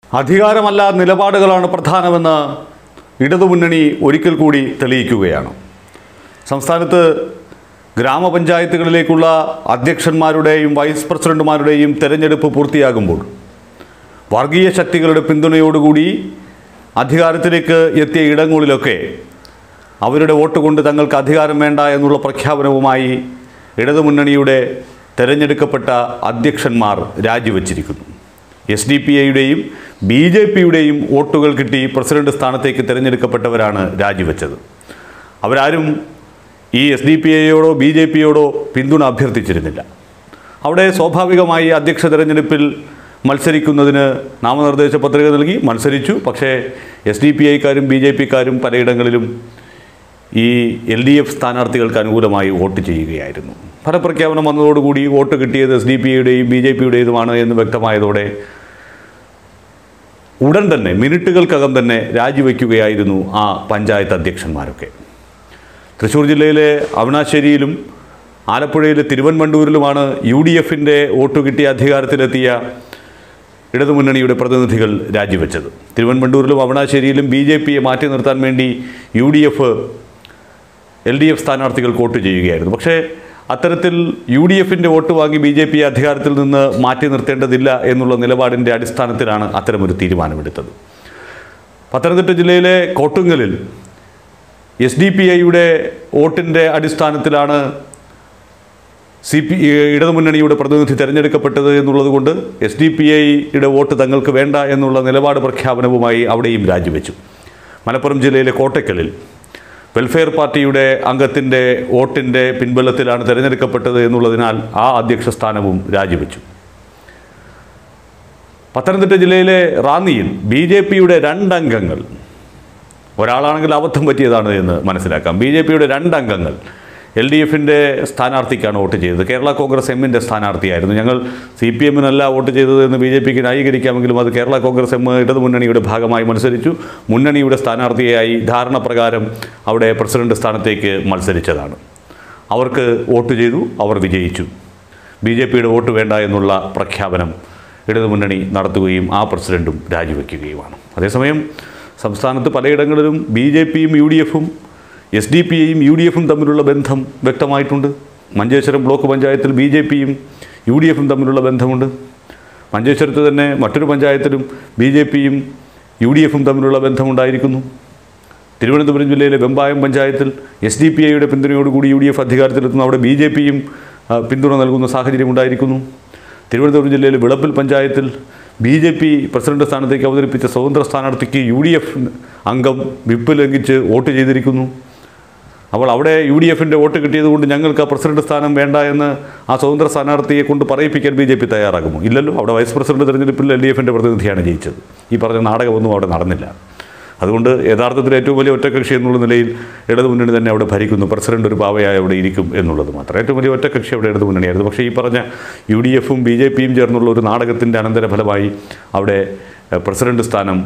അധികാരമല്ല നിലപാടുകളാണ് പ്രധാനമെന്ന് ഇടതുമുന്നണി ഒരിക്കൽ കൂടി തെളിയിക്കുകയാണ് സംസ്ഥാനത്ത് ഗ്രാമപഞ്ചായത്തുകളിലേക്കുള്ള അധ്യക്ഷന്മാരുടെയും വൈസ് പ്രസിഡന്റുമാരുടെയും തെരഞ്ഞെടുപ്പ് പൂർത്തിയാകുമ്പോൾ വർഗീയ ശക്തികളുടെ പിന്തുണയോടുകൂടി അധികാരത്തിലേക്ക് എത്തിയ ഇടങ്ങളിലൊക്കെ അവരുടെ വോട്ട് കൊണ്ട് തങ്ങൾക്ക് അധികാരം വേണ്ട എന്നുള്ള പ്രഖ്യാപനവുമായി ഇടതുമുന്നണിയുടെ തെരഞ്ഞെടുക്കപ്പെട്ട അധ്യക്ഷന്മാർ രാജിവെച്ചിരിക്കുന്നു എസ് ഡി പി ഐയുടെയും ബി ജെ പിയുടെയും വോട്ടുകൾ കിട്ടി പ്രസിഡന്റ് സ്ഥാനത്തേക്ക് തിരഞ്ഞെടുക്കപ്പെട്ടവരാണ് രാജിവെച്ചത് അവരാരും ഈ എസ് ഡി പി ഐയോടോ ബി ജെ പിയോടോ പിന്തുണ അഭ്യർത്ഥിച്ചിരുന്നില്ല അവിടെ സ്വാഭാവികമായി അധ്യക്ഷ തെരഞ്ഞെടുപ്പിൽ മത്സരിക്കുന്നതിന് നാമനിർദ്ദേശ പത്രിക നൽകി മത്സരിച്ചു പക്ഷേ എസ് ഡി പി ഐക്കാരും ബി ജെ പിക്കാരും പലയിടങ്ങളിലും ഈ എൽ ഡി എഫ് സ്ഥാനാർത്ഥികൾക്ക് അനുകൂലമായി വോട്ട് ചെയ്യുകയായിരുന്നു ഫലപ്രഖ്യാപനം വന്നതോടുകൂടി വോട്ട് കിട്ടിയത് എസ് ഡി പി യുടെയും ബി ജെ പിയുടേതുമാണ് എന്ന് വ്യക്തമായതോടെ ഉടൻ തന്നെ മിനിറ്റുകൾക്കകം തന്നെ രാജിവെക്കുകയായിരുന്നു ആ പഞ്ചായത്ത് അധ്യക്ഷന്മാരൊക്കെ തൃശ്ശൂർ ജില്ലയിലെ അവണാശ്ശേരിയിലും ആലപ്പുഴയിലെ തിരുവൻവണ്ടൂരിലുമാണ് യു ഡി എഫിൻ്റെ വോട്ട് കിട്ടിയ അധികാരത്തിലെത്തിയ ഇടതുമുന്നണിയുടെ പ്രതിനിധികൾ രാജിവെച്ചത് തിരുവൻവണ്ടൂരിലും അവണാശ്ശേരിയിലും ബി ജെ പിയെ മാറ്റി നിർത്താൻ വേണ്ടി U D F L D F സ്ഥാനാർത്ഥികൾ വോട്ട് ചെയ്യുകയായിരുന്നു പക്ഷേ അത്തരത്തിൽ യു ഡി എഫിൻ്റെ വോട്ട് വാങ്ങി ബി ജെ പി അധികാരത്തിൽ നിന്ന് മാറ്റി നിർത്തേണ്ടതില്ല എന്നുള്ള നിലപാടിൻ്റെ അടിസ്ഥാനത്തിലാണ് അത്തരമൊരു തീരുമാനമെടുത്തത് പത്തനംതിട്ട ജില്ലയിലെ കോട്ടുങ്ങലിൽ എസ് ഡി പി ഐയുടെ വോട്ടിൻ്റെ അടിസ്ഥാനത്തിലാണ് സി പി ഇടതുമുന്നണിയുടെ പ്രതിനിധി തിരഞ്ഞെടുക്കപ്പെട്ടത് എന്നുള്ളത് കൊണ്ട് എസ് ഡി പി ഐയുടെ വോട്ട് തങ്ങൾക്ക് വേണ്ട എന്നുള്ള നിലപാട് പ്രഖ്യാപനവുമായി അവിടെയും രാജിവെച്ചു മലപ്പുറം ജില്ലയിലെ കോട്ടയ്ക്കലിൽ വെൽഫെയർ പാർട്ടിയുടെ അംഗത്തിൻ്റെ വോട്ടിൻ്റെ പിൻബലത്തിലാണ് തിരഞ്ഞെടുക്കപ്പെട്ടത് എന്നുള്ളതിനാൽ ആ അധ്യക്ഷ സ്ഥാനവും രാജിവെച്ചു പത്തനംതിട്ട ജില്ലയിലെ റാന്നിയിൽ ബി ജെ പിയുടെ രണ്ടംഗങ്ങൾ ഒരാളാണെങ്കിൽ അബദ്ധം പറ്റിയതാണ് എന്ന് മനസ്സിലാക്കാം ബി ജെ പിയുടെ രണ്ടംഗങ്ങൾ എൽ ഡി എഫിൻ്റെ സ്ഥാനാർത്ഥിക്കാണ് വോട്ട് ചെയ്തത് കേരള കോൺഗ്രസ് എമ്മിൻ്റെ സ്ഥാനാർത്ഥിയായിരുന്നു ഞങ്ങൾ സി പി എമ്മിനല്ല വോട്ട് ചെയ്തത് എന്ന് ബി ജെ പിക്ക് ന്യായീകരിക്കാമെങ്കിലും അത് കേരള കോൺഗ്രസ് എം ഇടതുമുന്നണിയുടെ ഭാഗമായി മത്സരിച്ചു മുന്നണിയുടെ സ്ഥാനാർത്ഥിയായി ധാരണ പ്രകാരം അവിടെ പ്രസിഡന്റ് സ്ഥാനത്തേക്ക് മത്സരിച്ചതാണ് അവർക്ക് വോട്ട് ചെയ്തു അവർ വിജയിച്ചു ബി ജെ പിയുടെ വോട്ട് വേണ്ട എന്നുള്ള പ്രഖ്യാപനം ഇടതുമുന്നണി നടത്തുകയും ആ പ്രസിഡന്റും രാജിവെക്കുകയുമാണ് അതേസമയം സംസ്ഥാനത്ത് പലയിടങ്ങളിലും ബി ജെ പിയും യു ഡി എഫും എസ് ഡി പി ഐയും യു ഡി എഫും തമ്മിലുള്ള ബന്ധം വ്യക്തമായിട്ടുണ്ട് മഞ്ചേശ്വരം ബ്ലോക്ക് പഞ്ചായത്തിൽ ബി ജെ പിയും യു ഡി എഫും തമ്മിലുള്ള ബന്ധമുണ്ട് മഞ്ചേശ്വരത്ത് തന്നെ മറ്റൊരു പഞ്ചായത്തിലും ബി ജെ പിയും യു ഡി എഫും തമ്മിലുള്ള ബന്ധമുണ്ടായിരിക്കുന്നു തിരുവനന്തപുരം ജില്ലയിലെ വെമ്പായം പഞ്ചായത്തിൽ എസ് ഡി പി ഐയുടെ പിന്തുണയോടുകൂടി യു ഡി എഫ് അധികാരത്തിലെത്തുന്നു അവിടെ ബി ജെ പിയും പിന്തുണ നൽകുന്ന സാഹചര്യം ഉണ്ടായിരിക്കുന്നു തിരുവനന്തപുരം ജില്ലയിലെ വിളപ്പിൽ പഞ്ചായത്തിൽ ബി ജെ പി പ്രസിഡന്റ് സ്ഥാനത്തേക്ക് അവതരിപ്പിച്ച സ്വതന്ത്ര സ്ഥാനാർത്ഥിക്ക് യു ഡി എഫ് അംഗം വിപ്പ് ലംഘിച്ച് വോട്ട് ചെയ്തിരിക്കുന്നു അപ്പോൾ അവിടെ യു ഡി എഫിൻ്റെ വോട്ട് കിട്ടിയതുകൊണ്ട് ഞങ്ങൾക്ക് ആ പ്രസിഡന്റ് സ്ഥാനം വേണ്ട എന്ന് ആ സ്വതന്ത്ര സ്ഥാനാർത്ഥിയെ കൊണ്ട് പറയിപ്പിക്കാൻ ബി ജെ പി തയ്യാറാകുമോ ഇല്ലല്ലോ അവിടെ വൈസ് പ്രസിഡന്റ് തെരഞ്ഞെടുപ്പിൽ എൽ ഡി എഫിൻ്റെ പ്രതിനിധിയാണ് ജയിച്ചത് ഈ പറഞ്ഞ നാടകമൊന്നും അവിടെ നടന്നില്ല അതുകൊണ്ട് യഥാർത്ഥത്തിൽ ഏറ്റവും വലിയ ഒറ്റക്കക്ഷി എന്നുള്ള നിലയിൽ ഇടതുമുന്നണി തന്നെ അവിടെ ഭരിക്കുന്നു പ്രസിഡന്റ് ഒരു പാവയായി അവിടെ ഇരിക്കും എന്നുള്ളത് മാത്രം ഏറ്റവും വലിയ ഒറ്റക്കക്ഷി അവിടെ ഇടതുമുന്നണിയായിരുന്നു പക്ഷേ ഈ പറഞ്ഞ യു ഡി എഫും ബി ജെ പിയും ചേർന്നുള്ള ഒരു നാടകത്തിൻ്റെ അനന്തരഫലമായി അവിടെ എഹ്, പ്രസിഡന്റ് സ്ഥാനം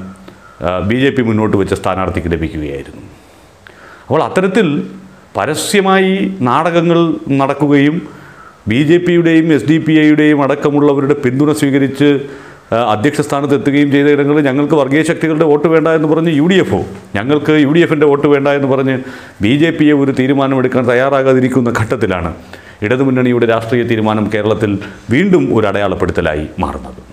ബി ജെ പി മുന്നോട്ട് വെച്ച സ്ഥാനാർത്ഥിക്ക് ലഭിക്കുകയായിരുന്നു അപ്പോൾ അത്തരത്തിൽ പരസ്യമായി നാടകങ്ങൾ നടക്കുകയും ബി ജെ പിയുടെയും എസ് ഡി പി ഐയുടെയും അടക്കമുള്ളവരുടെ പിന്തുണ സ്വീകരിച്ച് ആ, അധ്യക്ഷ സ്ഥാനത്ത് എത്തുകയും ചെയ്ത ഇടങ്ങളിൽ ഞങ്ങൾക്ക് വർഗീയ ശക്തികളുടെ വോട്ട് വേണ്ട എന്ന് പറഞ്ഞ് യു ഡി എഫോ ഞങ്ങൾക്ക് യു ഡി എഫിൻ്റെ വോട്ട് വേണ്ട എന്ന് പറഞ്ഞ് ബി ജെ പിയെ ഒരു തീരുമാനമെടുക്കാൻ തയ്യാറാകാതിരിക്കുന്ന ഘട്ടത്തിലാണ് ഇടതുമുന്നണിയുടെ രാഷ്ട്രീയ തീരുമാനം കേരളത്തിൽ വീണ്ടും ഒരു അടയാളപ്പെടുത്തലായി മാറുന്നത്